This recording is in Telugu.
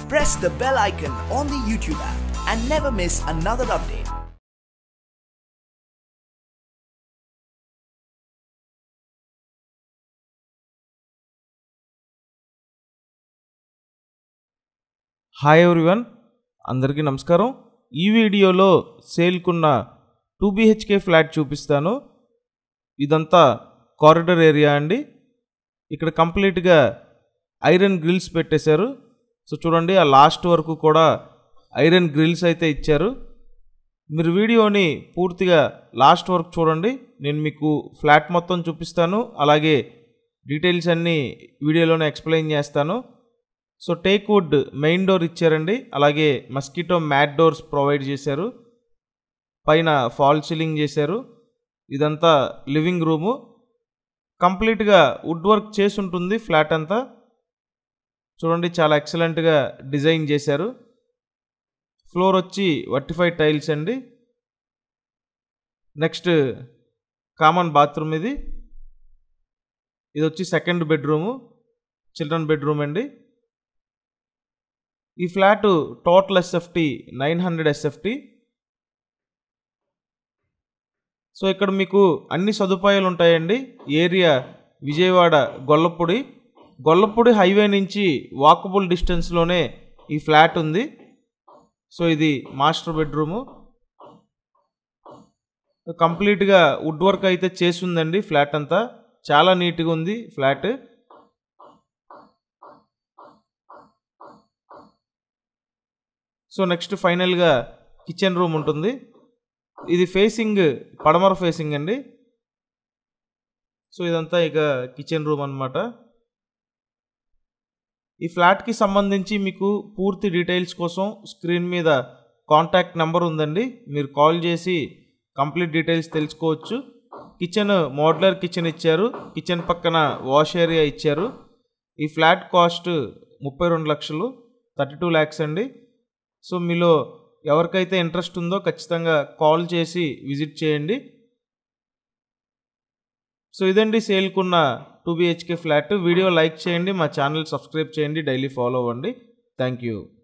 press the bell icon on the YouTube app and never miss another update. Hi everyone అందరికీ నమస్కారం ఈ వీడియోలో సేల్కున్న టూ బిహెచ్కే ఫ్లాట్ చూపిస్తాను ఇదంతా కారిడర్ ఏరియా అండి ఇక్కడ కంప్లీట్గా ఐరన్ గ్రిల్స్ పెట్టేశారు సో చూడండి ఆ లాస్ట్ వరకు కూడా ఐరన్ గ్రిల్స్ అయితే ఇచ్చారు మీరు వీడియోని పూర్తిగా లాస్ట్ వరకు చూడండి నేను మీకు ఫ్లాట్ మొత్తం చూపిస్తాను అలాగే డీటెయిల్స్ అన్నీ వీడియోలోనే ఎక్స్ప్లెయిన్ చేస్తాను so take wood main door ఇచ్చారండి అలాగే మస్కిటో మ్యాట్ డోర్స్ ప్రొవైడ్ చేశారు పైన ఫాల్ సీలింగ్ చేశారు ఇదంతా లివింగ్ రూము కంప్లీట్గా వుడ్ వర్క్ చేసి ఉంటుంది ఫ్లాట్ అంతా చూడండి చాలా ఎక్సలెంట్గా డిజైన్ చేశారు ఫ్లోర్ వచ్చి వర్టిఫైడ్ టైల్స్ అండి నెక్స్ట్ కామన్ బాత్రూమ్ ఇది ఇది వచ్చి సెకండ్ బెడ్రూము చిల్డ్రన్ బెడ్రూమ్ అండి ఈ flat total SFT nine hundred SFT so ఇక్కడ మీకు అన్ని సదుపాయాలు ఉంటాయండి ఏరియా విజయవాడ గొల్లపూడి గొల్లపూడి హైవే నుంచి వాకబుల్ డిస్టెన్స్లోనే ఈ ఫ్లాట్ ఉంది సో ఇది మాస్టర్ బెడ్రూము కంప్లీట్గా వుడ్ వర్క్ అయితే చేసిందండి ఫ్లాట్ అంతా చాలా నీట్గా ఉంది ఫ్లాట్ సో నెక్స్ట్ ఫైనల్గా కిచెన్ రూమ్ ఉంటుంది ఇది ఫేసింగ్ పడమర ఫేసింగ్ అండి సో ఇదంతా ఇక కిచెన్ రూమ్ అనమాట ఈ ఫ్లాట్కి సంబంధించి మీకు పూర్తి డీటెయిల్స్ కోసం స్క్రీన్ మీద కాంటాక్ట్ నెంబర్ ఉందండి మీరు కాల్ చేసి కంప్లీట్ డీటెయిల్స్ తెలుసుకోవచ్చు కిచెన్ మోడ్లర్ కిచెన్ ఇచ్చారు కిచెన్ పక్కన వాష్ ఏరియా ఇచ్చారు ఈ ఫ్లాట్ కాస్ట్ ముప్పై రెండు లక్షలు థర్టీ టూ ల్యాక్స్ అండి సో మీలో ఎవరికైతే ఇంట్రెస్ట్ ఉందో ఖచ్చితంగా కాల్ చేసి విజిట్ చేయండి సో ఇదండి సేల్కున్న two BHK flat video like చేయండి మా ఛానల్ సబ్స్క్రైబ్ చేయండి డైలీ ఫాలో అవ్వండి థ్యాంక్ యూ